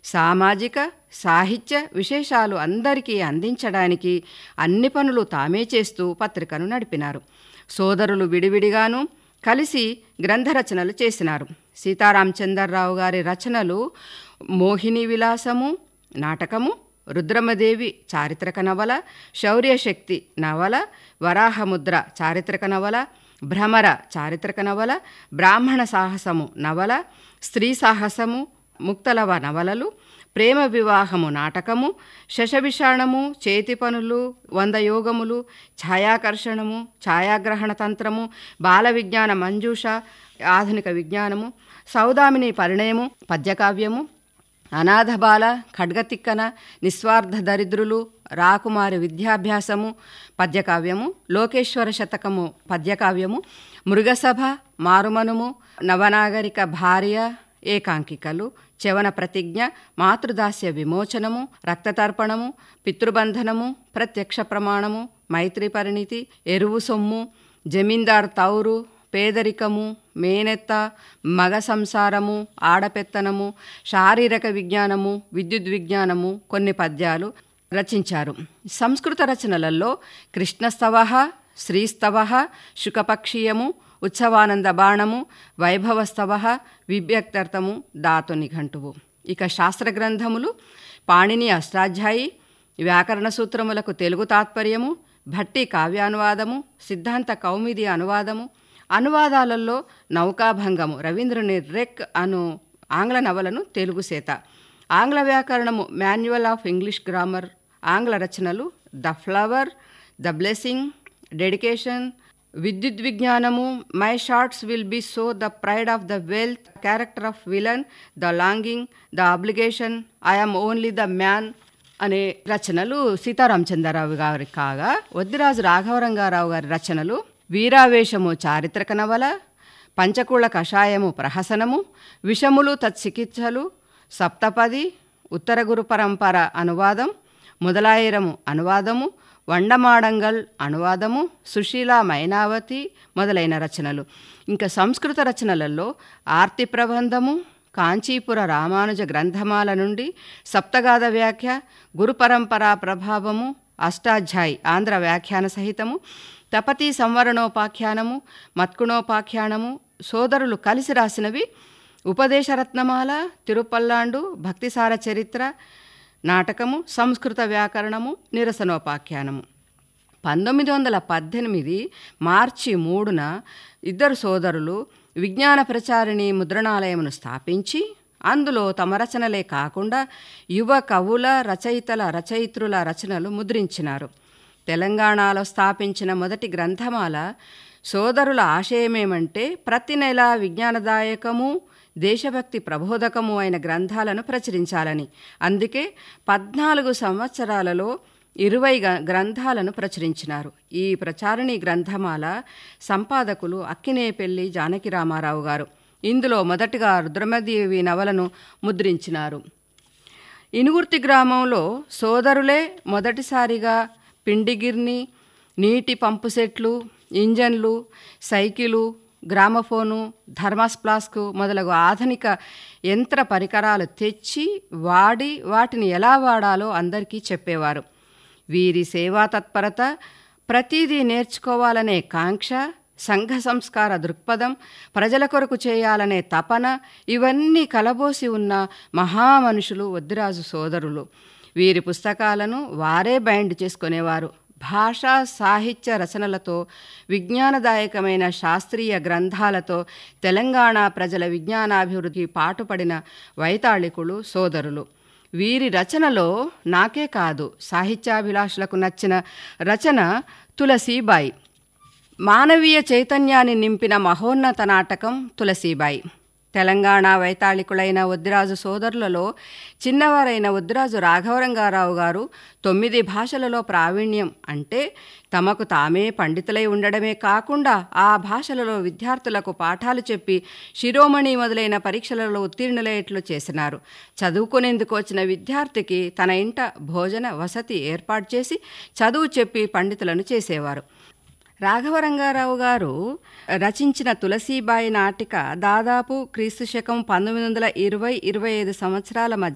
సామాజిక సాహిత్య విశేషాలు అందరికీ అందించడానికి అన్ని పనులు తామే చేస్తూ పత్రికను నడిపినారు సోదరులు విడివిడిగాను కలిసి గ్రంథరచనలు చేసినారు సీతారామచంద్రరావు గారి రచనలు మోహిని విలాసము నాటకము రుద్రమదేవి చారిత్రక నవల శౌర్యశక్తి నవల వరాహముద్ర చారిత్రక నవల భ్రమర చారిత్రక నవల బ్రాహ్మణ సాహసము నవల స్త్రీ సాహసము ముక్తలవ నవలలు ప్రేమ వివాహము నాటకము శశవిషాణము చేతి పనులు వంద యోగములు ఛాయాకర్షణము ఛాయాగ్రహణ తంత్రము బాల విజ్ఞాన మంజూష ఆధునిక విజ్ఞానము సౌదామిని పరిణయము పద్యకావ్యము అనాథ బాల ఖడ్గతిక్కన నిస్వార్థ దరిద్రులు రాకుమారి విద్యాభ్యాసము పద్యకావ్యము లోకేశ్వర శతకము పద్యకావ్యము మృగసభ మారుమనుము నవనాగరిక భార్య ఏకాంకికలు చవన ప్రతిజ్ఞ మాతృదాస్య విమోచనము రక్తతర్పణము పితృబంధనము ప్రత్యక్ష ప్రమాణము మైత్రి పరిణితి ఎరువు సొమ్ము జమీందార్ తౌరు పేదరికము మేనెత్త మగ సంసారము ఆడపెత్తనము శారీరక విజ్ఞానము విద్యుత్ విజ్ఞానము కొన్ని పద్యాలు రచించారు సంస్కృత రచనలలో కృష్ణస్తవ శ్రీస్తవ శుకపక్షీయము ఉత్సవానంద బాణము వైభవస్తవ విభ్యక్తర్థము దాతు నిఘంటువు ఇక శాస్త్ర గ్రంథములు పాణిని అష్టాధ్యాయి వ్యాకరణ సూత్రములకు తెలుగు తాత్పర్యము భట్టి కావ్యానువాదము సిద్ధాంత కౌమిది అనువాదము అనువాదాలలో నౌకాభంగము రవీంద్రుని రెక్ అను ఆంగ్ల నవలను తెలుగు సేత ఆంగ్ల వ్యాకరణము మాన్యువల్ ఆఫ్ ఇంగ్లీష్ గ్రామర్ ఆంగ్ల రచనలు the flower the blessing dedication విద్యుత్ విజ్ఞానము my shorts will be so the pride of the wealth character of villain the longing the obligation I'm only the man అనే రచనలు సీతారామచంద్రరావు గారి కాగా వద్దిరాజు రాఘవరంగారావు గారి రచనలు వీరావేశము చారిత్రక నవల పంచకూళ కషాయము ప్రహసనము విషములు తత్చికిత్సలు సప్తపది ఉత్తర గురు పరంపర అనువాదం మొదలాయిరము అనువాదము వండమాడంగల్ అనువాదము సుశీల మైనావతి మొదలైన రచనలు ఇంకా సంస్కృత రచనలలో ఆర్తి ప్రబంధము కాంచీపుర రామానుజ గ్రంథమాల నుండి సప్తగాథ వ్యాఖ్య గురు పరంపరా ప్రభావము అష్టాధ్యాయి ఆంధ్ర వ్యాఖ్యాన సహితము తపతి సంవరణోపాఖ్యానము మత్కుణోపాఖ్యానము సోదరులు కలిసి రాసినవి ఉపదేశరత్నమాల తిరుపల్లాండు భక్తిసార చరిత్ర నాటకము సంస్కృత వ్యాకరణము నిరసనోపాఖ్యానము పంతొమ్మిది వందల పద్దెనిమిది మార్చి మూడున ఇద్దరు సోదరులు విజ్ఞాన ప్రచారిణి ముద్రణాలయమును స్థాపించి అందులో తమ రచనలే కాకుండా యువ కవుల రచయితల రచయిత్రుల రచనలు ముద్రించినారు తెలంగాణలో స్థాపించిన మొదటి గ్రంథమాల సోదరుల ఆశయమేమంటే ప్రతి నెల విజ్ఞానదాయకము దేశభక్తి ప్రబోధకము అయిన గ్రంథాలను ప్రచురించాలని అందుకే పద్నాలుగు సంవత్సరాలలో ఇరవై గ్రంథాలను ప్రచురించినారు ఈ ప్రచారిణి గ్రంథమాల సంపాదకులు అక్కినేపల్లి జానకి రామారావు గారు ఇందులో మొదటిగా రుద్రమదేవి నవలను ముద్రించినారు ఇనుగుర్తి గ్రామంలో సోదరులే మొదటిసారిగా పిండిగిర్ని నీటి పంపు సెట్లు ఇంజన్లు సైకిలు గ్రామఫోను థర్మాస్ ఫ్లాస్క్ మొదలగు ఆధునిక యంత్ర పరికరాలు తెచ్చి వాడి వాటిని ఎలా వాడాలో అందరికీ చెప్పేవారు వీరి సేవా తత్పరత ప్రతిదీ నేర్చుకోవాలనే కాంక్ష సంఘ సంస్కార దృక్పథం ప్రజల కొరకు చేయాలనే తపన ఇవన్నీ కలబోసి ఉన్న మహామనుషులు వద్దిరాజు సోదరులు వీరి పుస్తకాలను వారే బైండ్ చేసుకునేవారు భాషా సాహిత్య రచనలతో విజ్ఞానదాయకమైన శాస్త్రీయ గ్రంథాలతో తెలంగాణ ప్రజల విజ్ఞానాభివృద్ధి పాటుపడిన వైతాళికులు సోదరులు వీరి రచనలో నాకే కాదు సాహిత్యాభిలాషులకు నచ్చిన రచన తులసీబాయి మానవీయ చైతన్యాన్ని నింపిన మహోన్నత నాటకం తులసీబాయి తెలంగాణ వైతాళికులైన వద్దిరాజు సోదరులలో చిన్నవారైన వద్దిరాజు రాఘవరంగారావు గారు తొమ్మిది భాషలలో ప్రావీణ్యం అంటే తమకు తామే పండితులై ఉండడమే కాకుండా ఆ భాషలలో విద్యార్థులకు పాఠాలు చెప్పి శిరోమణి మొదలైన పరీక్షలలో ఉత్తీర్ణులయ్యేట్లు చేసినారు చదువుకునేందుకు వచ్చిన విద్యార్థికి తన ఇంట భోజన వసతి ఏర్పాటు చేసి చదువు చెప్పి పండితులను చేసేవారు రాఘవరంగారావు గారు రచించిన తులసీబాయి నాటిక దాదాపు క్రీస్తు శకం పంతొమ్మిది వందల ఇరవై ఇరవై ఐదు సంవత్సరాల మధ్య